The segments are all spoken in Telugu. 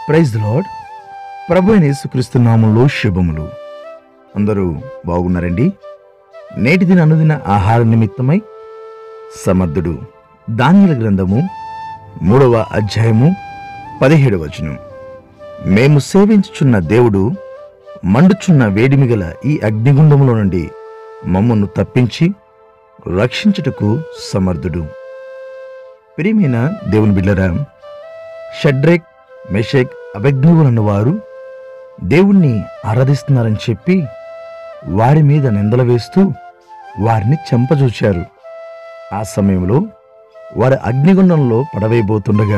ప్రైజ్ లార్డ్ ప్రభు అయిన యేసుక్రీస్తు నామంలో శుభములు అందరూ బాగున్నారండి నేటి దిన అనుదిన ఆహార నిమిత్తమై సమర్థుడు దానిల గ్రంథము మూడవ అధ్యాయము పదిహేడవ వచనం మేము సేవించుచున్న దేవుడు మండుచున్న వేడిమిగల ఈ అగ్నిగుండములో నుండి మమ్మను తప్పించి రక్షించుటకు సమర్థుడు ప్రియమైన దేవుని బిడ్డరా షడ్రేక్ మెషేక్ అభిజ్ఞువులన్న వారు దేవుణ్ణి ఆరాధిస్తున్నారని చెప్పి వారి మీద నిందలు వేస్తూ వారిని చెంపజూచారు ఆ సమయంలో వారి అగ్నిగుండంలో పడవేయబోతుండగా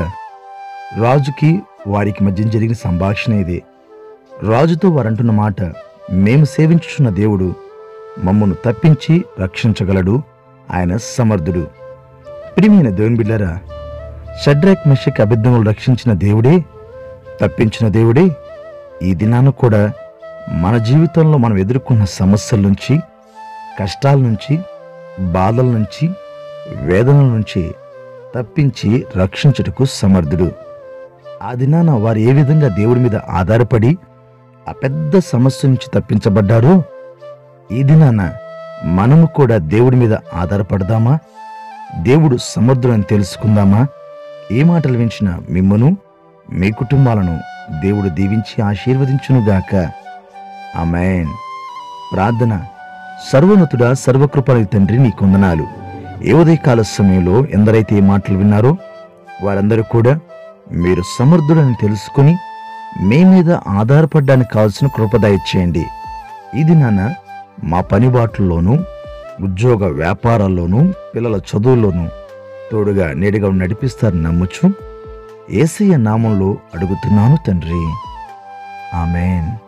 రాజుకి వారికి మధ్య జరిగిన సంభాషణ ఇదే రాజుతో వారంటున్న మాట మేము సేవించుచున్న దేవుడు మమ్మను తప్పించి రక్షించగలడు ఆయన సమర్థుడు ప్రియమైన దేవుని బిడ్డరా షడ్రాక్ మెషక్ అభిజ్ఞములు రక్షించిన దేవుడే తప్పించిన దేవుడే ఈ దినాన కూడా మన జీవితంలో మనం ఎదుర్కొన్న సమస్యల నుంచి కష్టాల నుంచి బాధల నుంచి వేదనల నుంచి తప్పించి రక్షించుటకు సమర్థుడు ఆ దినాన వారు ఏ విధంగా దేవుడి మీద ఆధారపడి ఆ పెద్ద సమస్య నుంచి తప్పించబడ్డారో ఈ దినాన మనము కూడా దేవుడి మీద ఆధారపడదామా దేవుడు సమర్థుడని తెలుసుకుందామా ఏ మాటలు వించిన మిమ్మను మీ కుటుంబాలను దేవుడు దీవించి ఆశీర్వదించునుగాక ఆమెన్ ప్రార్థన సర్వోన్నతుడా సర్వకృపణ తండ్రి నీ కొందనాలు ఏ ఉదయకాల సమయంలో ఎందరైతే ఈ మాటలు విన్నారో వారందరూ కూడా మీరు సమర్థుడని తెలుసుకుని మీ మీద ఆధారపడడానికి కావాల్సిన కృపదయ చేయండి ఇది నాన్న మా పనిబాట్లలోనూ ఉద్యోగ వ్యాపారాల్లోనూ పిల్లల చదువుల్లోనూ తోడుగా నీడగా నడిపిస్తారని నమ్ముచు ఏసయ్య నామంలో అడుగుతున్నాను తండ్రి ఆమెన్